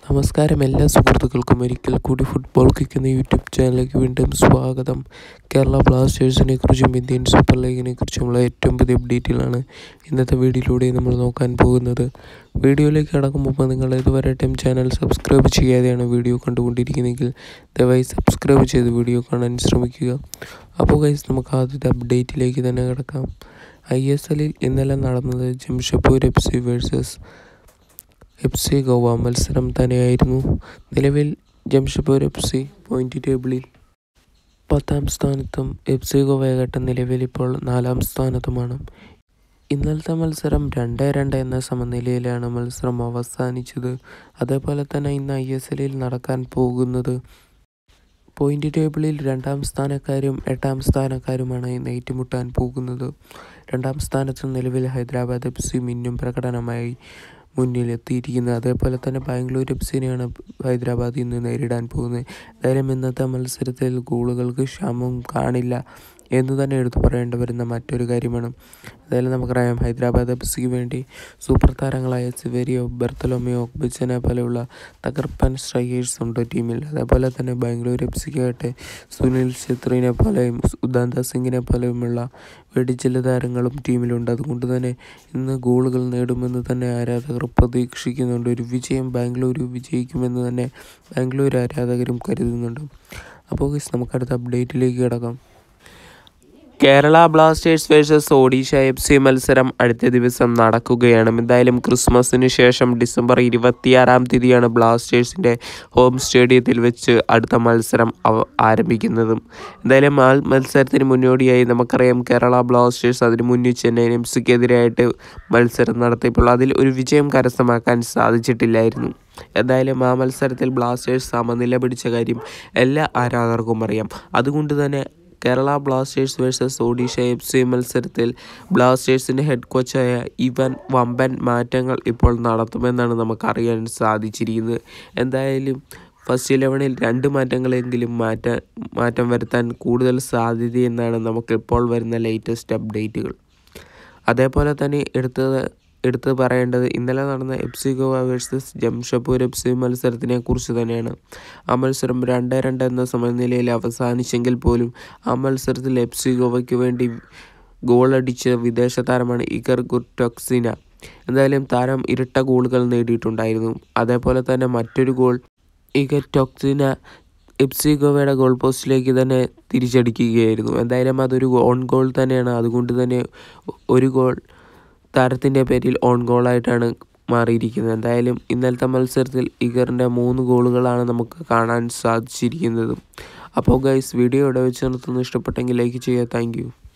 നമസ്കാരം എല്ലാ സുഹൃത്തുക്കൾക്കും ഒരിക്കൽ കൂടി ഫുട്ബോൾ കിക്ക് എന്ന യൂട്യൂബ് ചാനലിലേക്ക് വീണ്ടും സ്വാഗതം കേരള ബ്ലാസ്റ്റേഴ്സിനെ കുറിച്ചും ഇന്ത്യൻ സൂപ്പർ ലീഗിനെ കുറിച്ചുമുള്ള ഏറ്റവും പുതിയ അപ്ഡേറ്റുകളാണ് ഇന്നത്തെ വീഡിയോയിലൂടെ നമ്മൾ നോക്കാൻ പോകുന്നത് വീഡിയോയിലേക്ക് കടക്കും മുമ്പ് നിങ്ങൾ ഇതുവരെയായിട്ടും ചാനൽ സബ്സ്ക്രൈബ് ചെയ്യാതെയാണ് വീഡിയോ കണ്ടുകൊണ്ടിരിക്കുന്നതെങ്കിൽ ദയവായി സബ്സ്ക്രൈബ് ചെയ്ത് വീഡിയോ കാണാൻ ശ്രമിക്കുക അപ്പോൾ ഗൈസ് നമുക്ക് ആദ്യത്തെ അപ്ഡേറ്റിലേക്ക് തന്നെ കിടക്കാം ഐ എസ് എല്ലിൽ ഇന്നലെ നടന്നത് Jamshedpur F C versus F C Goa മത്സരം തന്നെയായിരുന്നു നിലവിൽ ജംഷഡ്പൂർ എഫ് സി പോയിന്റ് ടേബിളിൽ പത്താം സ്ഥാനത്തും എഫ് സി ഗോവയാകട്ടെ നിലവിൽ ഇപ്പോൾ നാലാം സ്ഥാനത്തുമാണ് ഇന്നലത്തെ മത്സരം രണ്ട് രണ്ട് എന്ന സമനിലയിലാണ് മത്സരം അവസാനിച്ചത് അതേപോലെ തന്നെ ഇന്ന് ഐ എസ് എല്ലിൽ നടക്കാൻ പോകുന്നത് പോയിന്റ് ടേബിളിൽ രണ്ടാം സ്ഥാനക്കാരും എട്ടാം സ്ഥാനക്കാരുമാണ് ഇന്ന് ഏറ്റുമുട്ടാൻ പോകുന്നത് രണ്ടാം സ്ഥാനത്ത് നിലവിൽ ഹൈദരാബാദ് എഫ് സി മിന്നും പ്രകടനമായി മുന്നിലെത്തിയിരിക്കുന്നത് അതേപോലെ തന്നെ ബാംഗ്ലൂർ എഫ് സിനെയാണ് ഹൈദരാബാദ് ഇന്ന് നേരിടാൻ പോകുന്നത് എന്തായാലും ഇന്നത്തെ മത്സരത്തിൽ ഗോളുകൾക്ക് ക്ഷാമം കാണില്ല എന്ന് തന്നെ എടുത്തു പറയേണ്ടി വരുന്ന മറ്റൊരു കാര്യമാണ് എന്തായാലും നമുക്കറിയാം ഹൈദരാബാദ് എഫ് സിക്ക് വേണ്ടി സൂപ്പർ താരങ്ങളായ സിവേരിയോ ബെർത്തലോമിയോ ബിച്ചനെ പോലെയുള്ള തകർപ്പൻ സ്ട്രൈക്കേഴ്സ് ഉണ്ട് ടീമിൽ അതേപോലെ തന്നെ ബാംഗ്ലൂർ എഫ് സിക്കാകട്ടെ സുനിൽ ഛത്രിനെ പോലെയും ഉദാന്ത സിംഗിനെ പോലെയുമുള്ള വെടിച്ചില്ല താരങ്ങളും ടീമിലുണ്ട് അതുകൊണ്ട് തന്നെ ഇന്ന് ഗോളുകൾ നേടുമെന്ന് തന്നെ ആരാധകർ പ്രതീക്ഷിക്കുന്നുണ്ട് ഒരു വിജയം ബാംഗ്ലൂരു വിജയിക്കുമെന്ന് തന്നെ ബാംഗ്ലൂർ ആരാധകരും കരുതുന്നുണ്ട് അപ്പോൾ ഗൈസ് നമുക്ക് അടുത്ത അപ്ഡേറ്റിലേക്ക് കിടക്കാം Kerala Blasters versus Odisha F C മത്സരം അടുത്ത ദിവസം നടക്കുകയാണ് എന്തായാലും ക്രിസ്മസിന് ശേഷം ഡിസംബർ ഇരുപത്തിയാറാം തീയതിയാണ് ബ്ലാസ്റ്റേഴ്സിൻ്റെ ഹോം സ്റ്റേഡിയത്തിൽ വെച്ച് അടുത്ത മത്സരം ആരംഭിക്കുന്നതും എന്തായാലും ആ മത്സരത്തിന് മുന്നോടിയായി നമുക്കറിയാം കേരള ബ്ലാസ്റ്റേഴ്സ് അതിന് മുന്നിൽ ചെന്നൈയിൻ എം സിക്കെതിരായിട്ട് മത്സരം നടത്തിയപ്പോൾ അതിൽ ഒരു വിജയം കരസ്ഥമാക്കാൻ സാധിച്ചിട്ടില്ലായിരുന്നു എന്തായാലും ആ മത്സരത്തിൽ ബ്ലാസ്റ്റേഴ്സ് സമനില പിടിച്ച കാര്യം എല്ലാ ആരാധകർക്കും അറിയാം അതുകൊണ്ട് തന്നെ Kerala Blasters versus Odisha F C മത്സരത്തിൽ ബ്ലാസ്റ്റേഴ്സിൻ്റെ ഹെഡ് കോച്ചായ ഇവൻ വമ്പൻ മാറ്റങ്ങൾ ഇപ്പോൾ നടത്തുമെന്നാണ് നമുക്കറിയാൻ സാധിച്ചിരിക്കുന്നത് എന്തായാലും ഫസ്റ്റ് ഇലവനിൽ രണ്ട് മാറ്റങ്ങളെങ്കിലും മാറ്റാൻ മാറ്റം വരുത്താൻ കൂടുതൽ സാധ്യതയെന്നാണ് നമുക്കിപ്പോൾ വരുന്ന ലേറ്റസ്റ്റ് അപ്ഡേറ്റുകൾ അതേപോലെ തന്നെ എടുത്തത് എടുത്ത് പറയേണ്ടത് ഇന്നലെ നടന്ന F C Goa versus Jamshedpur F C മത്സരത്തിനെ കുറിച്ച് തന്നെയാണ് ആ മത്സരം രണ്ട് രണ്ട് എന്ന സമനിലയിൽ അവസാനിച്ചെങ്കിൽ പോലും ആ മത്സരത്തിൽ എഫ് സി ഗോവയ്ക്ക് വേണ്ടി ഗോളടിച്ച വിദേശ താരമാണ് ഇഗർ ഗുർട്ടോക്സിന എന്തായാലും താരം ഇരട്ട ഗോളുകൾ നേടിയിട്ടുണ്ടായിരുന്നു അതേപോലെ തന്നെ മറ്റൊരു ഗോൾ ഇഗർ ടോക്സിന എഫ് സി ഗോവയുടെ ഗോൾ പോസ്റ്റിലേക്ക് തന്നെ തിരിച്ചടിക്കുകയായിരുന്നു എന്തായാലും അതൊരു ഓൺ ഗോൾ തന്നെയാണ് അതുകൊണ്ട് തന്നെ ഒരു ഗോൾ താരത്തിൻ്റെ പേരിൽ ഓൺ ഗോളായിട്ടാണ് മാറിയിരിക്കുന്നത് എന്തായാലും ഇന്നലത്തെ മത്സരത്തിൽ ഇഗറിൻ്റെ മൂന്ന് ഗോളുകളാണ് നമുക്ക് കാണാൻ സാധിച്ചിരിക്കുന്നത് അപ്പോൾ ഗൈസ് വീഡിയോ ഇവിടെ വെച്ച് നിർത്തുന്നു ഇഷ്ടപ്പെട്ടെങ്കിൽ ലൈക്ക് ചെയ്യുക താങ്ക്